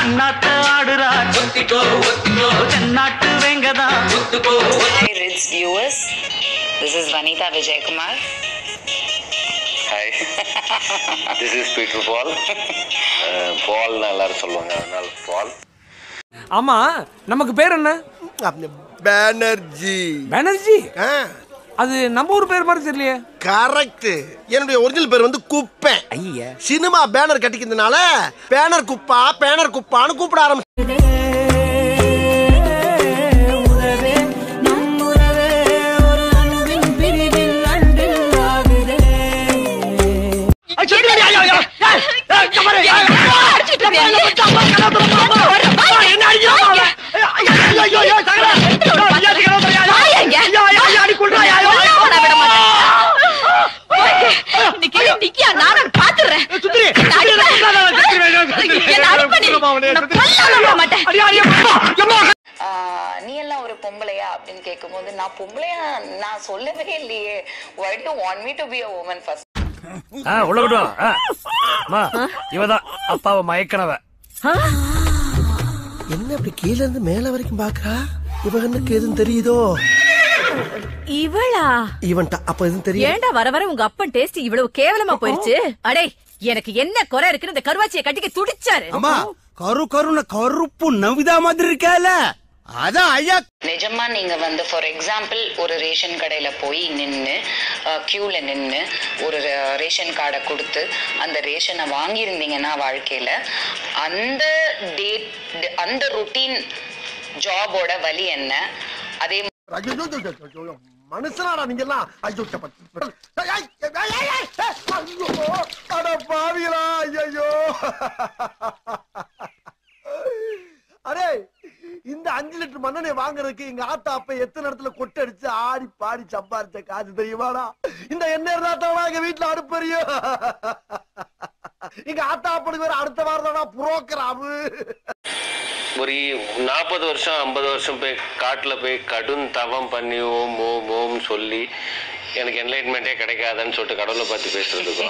அண்ணாத்த ஆடுறா ஒத்திக்கோ ஒத்திக்கோ தென்னாட்டு வெங்கதா ஒத்துக்கோ Hi, Ritz viewers. This is Vanita Vijay Kumar. Hi this is Peter Paul பால்னு எல்லாரும் சொல்லுவாங்க அதனால பால் ஆமா நமக்கு பேர் என்ன பேனர்ஜி பானர்ஜி அது நம்ம ஊர் பேர் மாதிரி தெரியலையே கரெக்ட் என்னுடைய ஒரிஜினல் பேர் வந்து குப்பேன் ஐயா சினிமா பேனர் கட்டிக்கிறதுனால பேனர் குப்பா பேனர் குப்பான்னு கூப்பிட ஆரம்பிச்சு ஆஹ், நீ எல்லாம் ஒரு பொம்பளையா அப்படின்னு கேட்கும்போது நான் பொம்பளையா நான் சொல்லவே இல்லையே why do you want me to be a woman first உள்ளகட்டும் இவதான் அப்பாவை மயக்கனவ என்ன அப்படி கீழ இருந்து மேல வரைக்கும் பாக்குறா இவனுக்கு எதுவும் தெரியுதோ இவளா இவன்ட்ட அப்ப எதுவும் தெரியும் ஏன்டா வர வர உங்க அப்பன் டேஸ்ட் இவ்வளவு கேவலமா போயிருச்சு அடே எனக்கு என்ன குறை இருக்குன்னு இந்த கருவாச்சியை கட்டிக்க துடிச்சாரு அம்மா கரு கருன கருப்பு நவிதா மாதிரி இருக்கால அதான் ஐயா நிஜமா நீங்க வந்து ஃபார் எக்ஸாம்பிள் ஒரு ரேஷன் கடையில போய் நின்று கியூல நின்று ஒரு ரே- ரேஷன் கார்டை கொடுத்து அந்த ரேஷனை வாங்கியிருந்தீங்கன்னா வாழ்க்கையில அந்த டேட் அந்த ருட்டீன் ஜாபோட வலி என்ன அதே ஐயோ, ஐயோ, ஐயோ, ஐயோ, ஐயோ, மனுஷனாடா நீங்க எல்லாம் ஐயோ சப்ப- ஏய், ஏய், ஏய், ஏய், ஏய், ஏய், ஐயோ, அட பாவிகளா ஐயோ அடே இந்த அஞ்சு லிட்டர் மண்ணெண்ணெய் வாங்குறதுக்கு எங்க ஆத்தா அப்ப எத்தனை இடத்துல கொட்டை அடிச்சு ஆடி பாடி சம்பாரிச்ச காசு தெரியுமாடா இந்த எண்ணெய் இருந்தா தான் எங்க வீட்டுல அடுப்பறியும் எங்க ஆத்தா அப்பனுக்கு வேற அடுத்த வாரம் தானா புரோக்கராமு ஒரு நாற்பது வருஷம் ஐம்பது வருஷம் போய் காட்டில் போய் கடும் தவம் பண்ணி ஓம் ஓம் ஓம் சொல்லி எனக்கு என்லைட்மெண்ட்டே கிடைக்காதுன்னு சொல்லிட்டு கடவுளை பார்த்து பேசுறதுக்கும்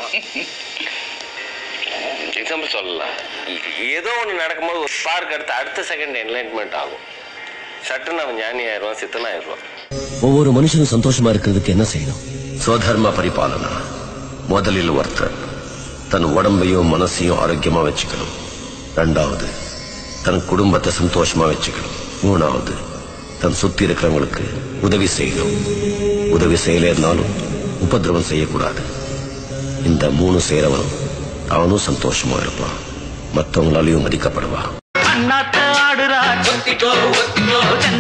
எக்ஸாம்பிள் சொல்லலாம் ஏதோ ஒன்று நடக்கும்போது ஒரு ஸ்பார்க் அடுத்து அடுத்த செகண்ட் என்லைட்மெண்ட் ஆகும் சட்டுன்னு அவன் ஞானி ஆயிடுவான் சித்தன் ஆயிடுவான் ஒவ்வொரு மனுஷனும் சந்தோஷமா இருக்கிறதுக்கு என்ன செய்யணும் ஸ்வதர்ம பரிபாலனா முதலில் ஒருத்தர் தன் உடம்பையும் மனசையும் ஆரோக்கியமா வச்சுக்கணும் ரெண்டாவது தன் குடும்பத்தை சந்தோஷமா வச்சுக்கணும் மூணாவது தன் சுத்தி இருக்கிறவங்களுக்கு உதவி செய்யணும் உதவி செய்யலைன்னாலும் உபதிரவம் செய்யக்கூடாது இந்த மூணு செய்யறவனும் அவனும் சந்தோஷமா இருப்பான் மற்றவங்களாலையும் மதிக்கப்படுவான் அண்ணாத்த ஆடுறா ஒத்திக்கோ ஒத்திக்கோ